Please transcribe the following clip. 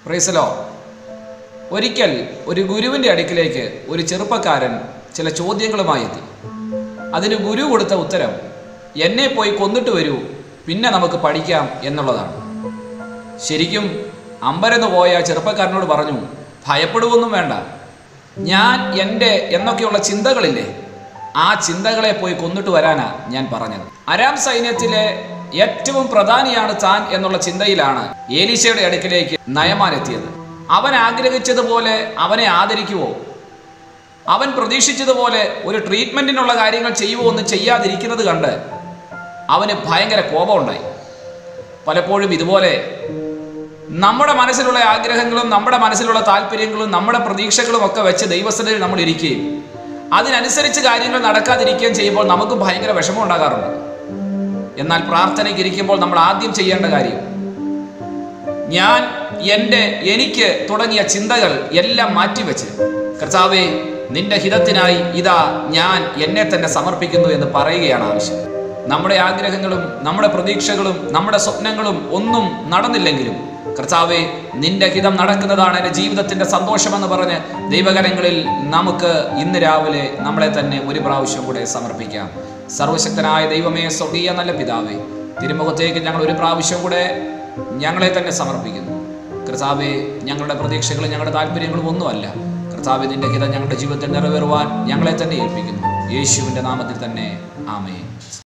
പ്രൈസലോ ഒരിക്കൽ ഒരു ഗുരുവിൻ്റെ അടുക്കിലേക്ക് ഒരു ചെറുപ്പക്കാരൻ ചില ചോദ്യങ്ങളുമായി എത്തി അതിന് ഗുരു കൊടുത്ത ഉത്തരം എന്നെ പോയി കൊന്നിട്ട് വരൂ പിന്നെ നമുക്ക് പഠിക്കാം എന്നുള്ളതാണ് ശരിക്കും അമ്പരന്ന് പോയ ആ ചെറുപ്പക്കാരനോട് പറഞ്ഞു ഭയപ്പെടുവൊന്നും വേണ്ട ഞാൻ എൻ്റെ എന്നൊക്കെയുള്ള ചിന്തകളില്ലേ ആ ചിന്തകളെ പോയി കൊന്നിട്ട് വരാനാ ഞാൻ പറഞ്ഞത് അരാം സൈന്യത്തിലെ ഏറ്റവും പ്രധാനിയാണ് താൻ എന്നുള്ള ചിന്തയിലാണ് ഏലീശയുടെ അടുക്കിലേക്ക് നയമാൻ എത്തിയത് അവൻ ആഗ്രഹിച്ചതുപോലെ അവനെ ആദരിക്കുവോ അവൻ പ്രതീക്ഷിച്ചതുപോലെ ഒരു ട്രീറ്റ്മെന്റിനുള്ള കാര്യങ്ങൾ ചെയ്യുവോ എന്ന് ചെയ്യാതിരിക്കുന്നത് കണ്ട് അവന് ഭയങ്കര കോപമുണ്ടായി പലപ്പോഴും ഇതുപോലെ നമ്മുടെ മനസ്സിലുള്ള ആഗ്രഹങ്ങളും നമ്മുടെ മനസ്സിലുള്ള താല്പര്യങ്ങളും നമ്മുടെ പ്രതീക്ഷകളും ഒക്കെ വെച്ച് ദൈവസ്ഥതയിൽ നമ്മൾ ഇരിക്കുകയും അതിനനുസരിച്ച് കാര്യങ്ങൾ നടക്കാതിരിക്കുകയും ചെയ്യുമ്പോൾ നമുക്ക് ഭയങ്കര വിഷമം ഉണ്ടാകാറുണ്ട് എന്നാൽ പ്രാർത്ഥനയ്ക്ക് ഇരിക്കുമ്പോൾ നമ്മൾ ആദ്യം ചെയ്യേണ്ട കാര്യം ഞാൻ എൻ്റെ എനിക്ക് തുടങ്ങിയ ചിന്തകൾ എല്ലാം മാറ്റിവെച്ച് കർത്താവേ നിന്റെ ഹിതത്തിനായി ഇതാ ഞാൻ എന്നെ തന്നെ സമർപ്പിക്കുന്നു എന്ന് പറയുകയാണ് ആവശ്യം നമ്മുടെ ആഗ്രഹങ്ങളും നമ്മുടെ പ്രതീക്ഷകളും നമ്മുടെ സ്വപ്നങ്ങളും ഒന്നും നടന്നില്ലെങ്കിലും കർത്താവെ നിന്റെ ഹിതം നടക്കുന്നതാണ് എൻ്റെ ജീവിതത്തിന്റെ സന്തോഷമെന്ന് പറഞ്ഞ് ദൈവകരങ്ങളിൽ നമുക്ക് ഇന്ന് രാവിലെ നമ്മളെ തന്നെ ഒരു പ്രാവശ്യം കൂടെ സമർപ്പിക്കാം സർവശക്തനായ ദൈവമേ സ്വർഗീയ നല്ല പിതാവേ തിരുമുഖത്തേക്ക് ഞങ്ങൾ ഒരു പ്രാവശ്യം കൂടെ ഞങ്ങളെ തന്നെ സമർപ്പിക്കുന്നു കർത്താവെ ഞങ്ങളുടെ പ്രതീക്ഷകളും ഞങ്ങളുടെ താല്പര്യങ്ങളും ഒന്നുമല്ല കർത്താവെ നിന്റെ ഹിതം ഞങ്ങളുടെ ജീവിതത്തിൽ നിറവേറുവാൻ ഞങ്ങളെ തന്നെ ഏൽപ്പിക്കുന്നു യേശുവിൻ്റെ നാമത്തിൽ തന്നെ ആമേ